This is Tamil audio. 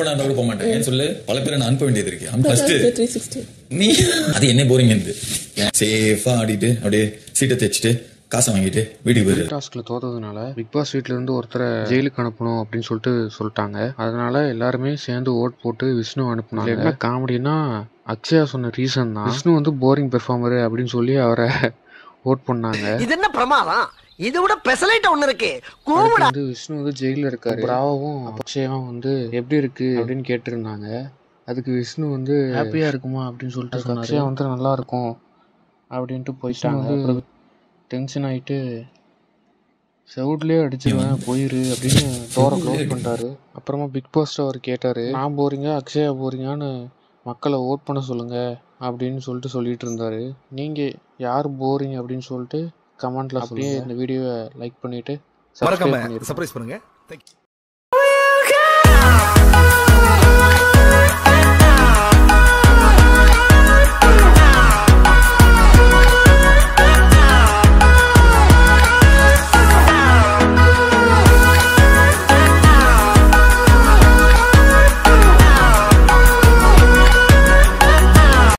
போனா கூட போக மாட்டேன் ஏன் சொல்லு பல பேரை நான் அனுப்ப வேண்டியது இருக்கு ஃபர்ஸ்ட் த்ரீ சிக்ஸ்டி நீ அது என்ன போரிங் இருந்து சேஃபா ஆடிட்டு அப்படியே சீட்டை தைச்சிட்டு காசை வாங்கிட்டு வீட்டுக்கு போயிரு டாஸ்கில் தோத்ததுனால பிக் பாஸ் வீட்ல இருந்து ஒருத்தரை ஜெயிலுக்கு அனுப்பணும் அப்படின்னு சொல்லிட்டு சொல்லிட்டாங்க அதனால எல்லாருமே சேர்ந்து ஓட் போட்டு விஷ்ணு அனுப்புனாங்க என்ன காமெடினா அக்ஷயா சொன்ன ரீசன் தான் விஷ்ணு வந்து போரிங் பெர்ஃபார்மரு அப்படின்னு சொல்லி அவரை ஓட் பண்ணாங்க இது என்ன பிரமாதம் இது விட பெசலைட் ஒண்ணு இருக்கு அடுத்து கூவிடா வந்து விஷ்ணு வந்து ஜெயிலில் இருக்காரு பிராவும் அக்ஷயாவும் வந்து எப்படி இருக்கு அப்படின்னு கேட்டிருந்தாங்க அதுக்கு விஷ்ணு வந்து ஹாப்பியா இருக்குமா அப்படின்னு சொல்லிட்டு சொன்னாரு. அக்ஷயா வந்து நல்லா இருக்கும் அப்படின்ட்டு போயிட்டாங்க அப்புறம் டென்ஷன் ஆயிட்டு செவுட்லயே அடிச்சிருவேன் போயிரு அப்படின்னு டோரை க்ளோஸ் பண்ணிட்டாரு அப்புறமா பிக் பாஸ் அவர் கேட்டாரு நான் போறீங்க அக்ஷயா போறீங்கன்னு மக்களை ஓட் பண்ண சொல்லுங்க அப்படின்னு சொல்லிட்டு சொல்லிட்டு இருந்தாரு நீங்க யார் போறீங்க அப்படின்னு சொல்லிட்டு கமெண்ட்ல அப்படியே இந்த வீடியோவை லைக் பண்ணிட்டு subscribe மறக்காம பண்ணிருங்க சர்ப்ரைஸ் பண்ணுங்க Thank you.